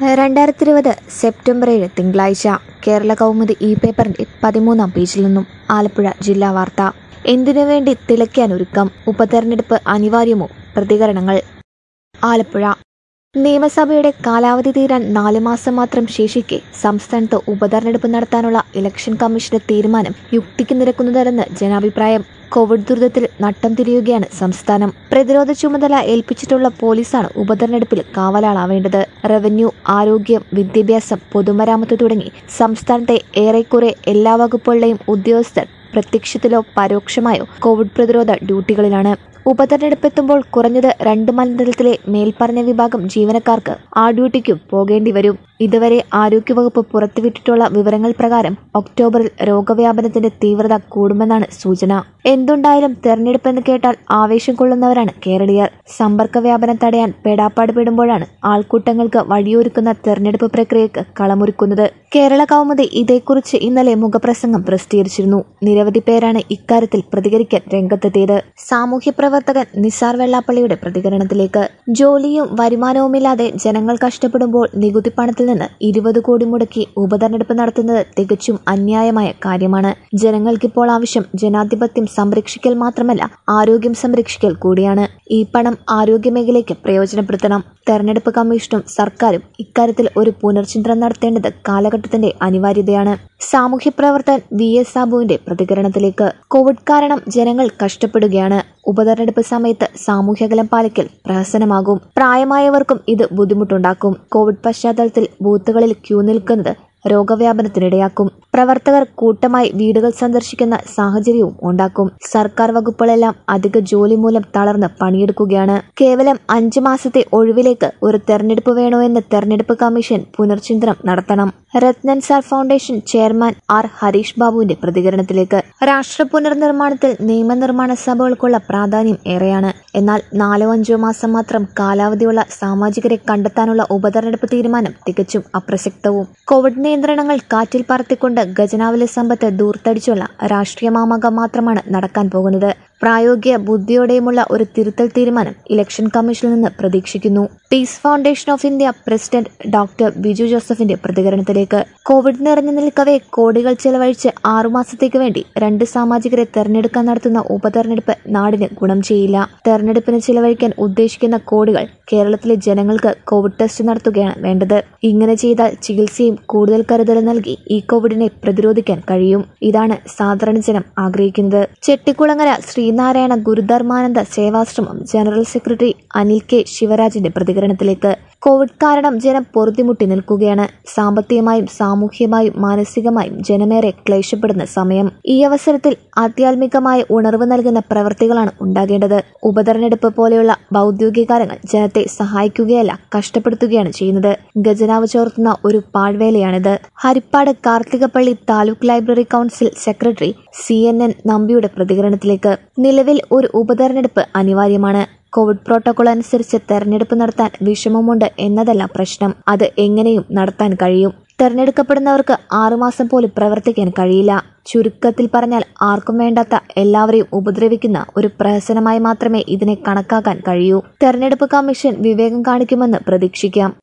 രണ്ടായിരത്തി ഇരുപത് സെപ്റ്റംബർ ഏഴ് തിങ്കളാഴ്ച കേരള കൗമുദി ഇ പേപ്പറിന്റെ പതിമൂന്നാം പേജിൽ നിന്നും ആലപ്പുഴ ജില്ലാ വാർത്ത എന്തിനു വേണ്ടി തിളയ്ക്കാൻ ഒരുക്കം ഉപതെരഞ്ഞെടുപ്പ് അനിവാര്യമോ പ്രതികരണങ്ങൾ ആലപ്പുഴ നിയമസഭയുടെ കാലാവധി തീരാൻ നാല് മാസം മാത്രം ശേഷിക്കെ സംസ്ഥാനത്ത് ഉപതെരഞ്ഞെടുപ്പ് നടത്താനുള്ള ഇലക്ഷൻ കമ്മീഷന്റെ തീരുമാനം യുക്തിക്ക് നിരക്കുന്നതല്ലെന്ന് ജനാഭിപ്രായം കോവിഡ് ദുരിതത്തിൽ നട്ടം തിരിയുകയാണ് സംസ്ഥാനം പ്രതിരോധ ചുമതല ഏൽപ്പിച്ചിട്ടുള്ള പോലീസാണ് ഉപതെരഞ്ഞെടുപ്പിൽ കാവലാളാവേണ്ടത് റവന്യൂ ആരോഗ്യം വിദ്യാഭ്യാസം പൊതുമരാമത്ത് തുടങ്ങി സംസ്ഥാനത്തെ ഏറെക്കുറെ എല്ലാ വകുപ്പുകളിലെയും ഉദ്യോഗസ്ഥർ പ്രത്യക്ഷത്തിലോ പരോക്ഷമായോ കോവിഡ് പ്രതിരോധ ഡ്യൂട്ടികളിലാണ് ഉപതെരഞ്ഞെടുപ്പെത്തുമ്പോൾ കുറഞ്ഞത് രണ്ട് മണ്ഡലത്തിലെ മേൽപ്പറഞ്ഞ വിഭാഗം ജീവനക്കാർക്ക് ആ ഡ്യൂട്ടിക്കും പോകേണ്ടി വരും ഇതുവരെ ആരോഗ്യവകുപ്പ് പുറത്തുവിട്ടിട്ടുള്ള വിവരങ്ങൾ പ്രകാരം ഒക്ടോബറിൽ രോഗവ്യാപനത്തിന്റെ തീവ്രത കൂടുമെന്നാണ് സൂചന എന്തുണ്ടായാലും തെരഞ്ഞെടുപ്പെന്ന് കേട്ടാൽ ആവേശം കൊള്ളുന്നവരാണ് കേരളീയർ സമ്പർക്ക വ്യാപനം തടയാൻ പെടാപ്പാട് പെടുമ്പോഴാണ് ആൾക്കൂട്ടങ്ങൾക്ക് വഴിയൊരുക്കുന്ന തെരഞ്ഞെടുപ്പ് പ്രക്രിയക്ക് കളമൊരുക്കുന്നത് കേരള കൗമുദി ഇതേക്കുറിച്ച് ഇന്നലെ മുഖപ്രസംഗം പ്രസിദ്ധീകരിച്ചിരുന്നു നിരവധി പേരാണ് ഇക്കാര്യത്തിൽ പ്രതികരിക്കാൻ രംഗത്തെത്തിയത് സാമൂഹ്യ പ്രവർത്തകൻ നിസാർ വെള്ളാപ്പള്ളിയുടെ പ്രതികരണത്തിലേക്ക് ജോലിയും വരുമാനവുമില്ലാതെ ജനങ്ങൾ കഷ്ടപ്പെടുമ്പോൾ നികുതി പണത്തിൽ നിന്ന് ഇരുപത് കോടി മുടക്കി ഉപതെരഞ്ഞെടുപ്പ് നടത്തുന്നത് തികച്ചും അന്യായമായ കാര്യമാണ് ജനങ്ങൾക്കിപ്പോൾ ആവശ്യം ജനാധിപത്യം സംരക്ഷിക്കൽ മാത്രമല്ല ആരോഗ്യം സംരക്ഷിക്കൽ കൂടിയാണ് ഈ പണം ആരോഗ്യ മേഖലയ്ക്ക് പ്രയോജനപ്പെടുത്തണം തെരഞ്ഞെടുപ്പ് കമ്മീഷനും സർക്കാരും ഇക്കാര്യത്തിൽ ഒരു പുനർചിന്തനം നടത്തേണ്ടത് കാലഘട്ടത്തിന്റെ അനിവാര്യതയാണ് സാമൂഹ്യ പ്രവർത്തകൻ വി എസ് സാബുവിന്റെ പ്രതികരണത്തിലേക്ക് കോവിഡ് കാരണം ജനങ്ങൾ കഷ്ടപ്പെടുകയാണ് ഉപതെരഞ്ഞെടുപ്പ് സമയത്ത് സാമൂഹ്യകലം പാലിക്കൽ പ്രഹസനമാകും പ്രായമായവർക്കും ഇത് ബുദ്ധിമുട്ടുണ്ടാക്കും കോവിഡ് പശ്ചാത്തലത്തിൽ ബൂത്തുകളിൽ ക്യൂ നിൽക്കുന്നത് രോഗവ്യാപനത്തിനിടയാക്കും പ്രവർത്തകർ കൂട്ടമായി വീടുകൾ സന്ദർശിക്കുന്ന സാഹചര്യവും ഉണ്ടാക്കും സർക്കാർ വകുപ്പുകളെല്ലാം അധിക ജോലി മൂലം തളർന്ന് പണിയെടുക്കുകയാണ് കേവലം അഞ്ചു മാസത്തെ ഒഴിവിലേക്ക് ഒരു തെരഞ്ഞെടുപ്പ് വേണോ എന്ന് തെരഞ്ഞെടുപ്പ് കമ്മീഷൻ പുനർചിന്തനം നടത്തണം Rathnan sir foundation chairman R Harish ബാബുവിന്റെ പ്രതികരണത്തിലേക്ക് രാഷ്ട്ര പുനർനിർമ്മാണത്തിൽ നിയമനിർമ്മാണ സഭകൾക്കുള്ള പ്രാധാന്യം ഏറെയാണ് എന്നാൽ നാലോ അഞ്ചോ മാസം മാത്രം കാലാവധിയുള്ള സാമാജികരെ കണ്ടെത്താനുള്ള ഉപതെരഞ്ഞെടുപ്പ് തീരുമാനം തികച്ചും അപ്രസക്തവും കോവിഡ് നിയന്ത്രണങ്ങൾ കാറ്റിൽ പറത്തിക്കൊണ്ട് ഖജനാവിലെ സമ്പത്ത് ദൂർത്തടിച്ചുള്ള രാഷ്ട്രീയ മാമാകം മാത്രമാണ് നടക്കാൻ പോകുന്നത് പ്രായോഗിക ബുദ്ധിയോടെയുമുള്ള ഒരു തിരുത്തൽ തീരുമാനം ഇലക്ഷൻ കമ്മീഷനിൽ നിന്ന് പ്രതീക്ഷിക്കുന്നു peace foundation of India president doctor Biju ജോസഫിന്റെ പ്രതികരണത്തിലേക്ക് കോവിഡ് നിറഞ്ഞു നിൽക്കവേ കോടികൾ ചെലവഴിച്ച് ആറുമാസത്തേക്ക് വേണ്ടി രണ്ട് സാമാജികരെ തെരഞ്ഞെടുക്കാൻ നടത്തുന്ന ഉപതെരഞ്ഞെടുപ്പ് നാടിന് ഗുണം ചെയ്യില്ല തെരഞ്ഞെടുപ്പിന് ചിലവഴിക്കാൻ ഉദ്ദേശിക്കുന്ന കോടികൾ കേരളത്തിലെ ജനങ്ങൾക്ക് കോവിഡ് ടെസ്റ്റ് നടത്തുകയാണ് വേണ്ടത് ഇങ്ങനെ ചെയ്താൽ ചികിത്സയും കൂടുതൽ കരുതൽ നൽകി ഈ കോവിഡിനെ പ്രതിരോധിക്കാൻ കഴിയും ഇതാണ് സാധാരണ ജനം ആഗ്രഹിക്കുന്നത് Chettikulangara Sreenarayana Gurudharmananda Sevashramam general secretary Anil K ശിവരാജിന്റെ പ്രതികരണത്തിലേക്ക് കോവിഡ് കാരണം ജനം പൊറുതിമുട്ടി നിൽക്കുകയാണ് സാമ്പത്തികമായും സാമൂഹ്യമായും മാനസികമായും ജനമേറെ ക്ലേശപ്പെടുന്ന സമയം ഈ അവസരത്തിൽ ആധ്യാത്മികമായ ഉണർവ് നൽകുന്ന പ്രവൃത്തികളാണ് ഉണ്ടാകേണ്ടത് ഉപതെരഞ്ഞെടുപ്പ് പോലെയുള്ള ഭൗദ്യോഗിക കാര്യങ്ങൾ ജനത്തെ സഹായിക്കുകയല്ല കഷ്ടപ്പെടുത്തുകയാണ് ചെയ്യുന്നത് ഖജനാവ് ചോർത്തുന്ന ഒരു പാഴ്വേലയാണിത് Harippad Karthikappally taluk library council secretary C N N നമ്പിയുടെ പ്രതികരണത്തിലേക്ക് നിലവിൽ ഒരു ഉപതെരഞ്ഞെടുപ്പ് അനിവാര്യമാണ് കോവിഡ് പ്രോട്ടോകോൾ അനുസരിച്ച് തെരഞ്ഞെടുപ്പ് നടത്താൻ വിഷമമുണ്ട് എന്നതല്ല പ്രശ്നം അത് എങ്ങനെയും നടത്താൻ കഴിയും തെരഞ്ഞെടുക്കപ്പെടുന്നവർക്ക് ആറുമാസം പോലും പ്രവർത്തിക്കാൻ കഴിയില്ല ചുരുക്കത്തിൽ പറഞ്ഞാൽ ആർക്കും വേണ്ടാത്ത എല്ലാവരെയും ഉപദ്രവിക്കുന്ന ഒരു പ്രഹസനമായി മാത്രമേ ഇതിനെ കണക്കാക്കാൻ കഴിയൂ തെരഞ്ഞെടുപ്പ് കമ്മീഷൻ വിവേകം കാണിക്കുമെന്ന് പ്രതീക്ഷിക്കാം